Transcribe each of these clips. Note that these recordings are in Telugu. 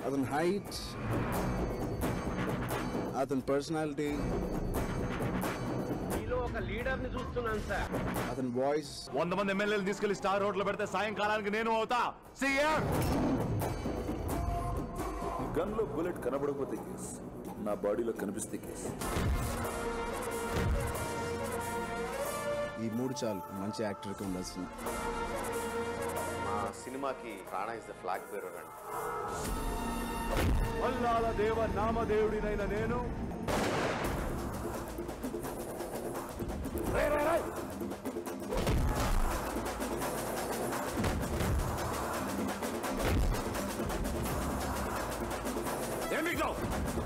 అతని హైట్ అతని పర్సనాలిటీ మీలో ఒక లీడర్ ని చూస్తున్నాను సార్ అతని వాయిస్ వంద మంది ఎమ్మెల్యేలు తీసుకెళ్లి స్టార్ రోడ్లో పెడితే సాయంకాలానికి నేను అవుతా సీఎం గన్ లో బుల్లెట్ కనబడకపోతే కేస్ నా బాడీలో కనిపిస్తే కేస్ ఈ మూడు చాలు మంచి యాక్టర్కి ఉండాల్సింది మా సినిమాకి Rana is the flag bearer అండి అల్లాల దేవ నామదేవుడినైన నేను రేయ్, రేయ్, రేయ్. ఏం మిగిలావు?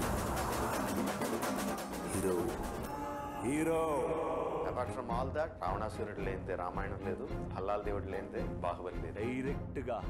Hero hero apart from all that రావణాసురుడు లేనిదే రామాయణం లేదు భల్లాల దేవుడు లేనిదే బాహుబలి లేదు డైరెక్ట్ గా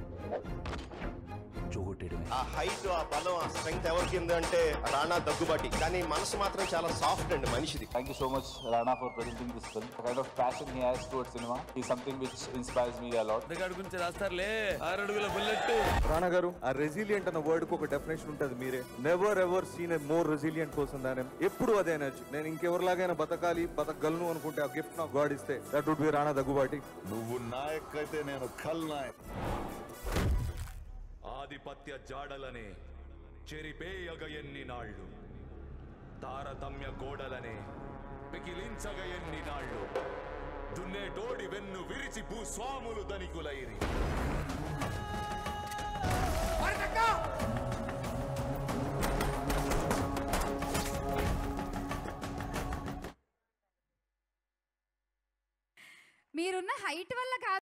చూడటమే ఆ హైట్ ఆ బలం ఆ స్ట్రెంగ్త్ ఎవరికి ఉంది అంటే రాణా దగ్గుబాటి కానీ మనసు మాత్రం చాలా సాఫ్ట్ అండి మనిషిది Thank you so much, Rana, for presenting this film. The kind of passion he has towards cinema is something which inspires me a lot. గురించి రాస్తారులే ఆరు అడుగుల బుల్లెట్ రాణా గారు ఆ రెసిలియంట్ అన్న వర్డ్ కు ఒక డెఫినేషన్ ఉంటుంది మీరే never ever seen a more resilient person దాని ఎప్పుడు అదే ఎనర్జీ నేను ఇంకెవరిలాగైనా బతకాలి బతకగలను అనుకుంటే ఆ గిఫ్ట్ నాకు గాడ్ ఇస్తే that would be Rana Daggubati నువ్వు నాయక్ అయితే నేను ఖల్ నాయక్ ఆధిపత్య జాడలనే చెరిపేయగ ఎన్ని నాళ్ళు తారతమ్య గోడలనే పికిలించగ ఎన్ని నాళ్ళు దున్నేటోడి వెన్ను విరిచి భూస్వాములు ధనికులైరి మీరున్న హైట్ వల్ల కాదు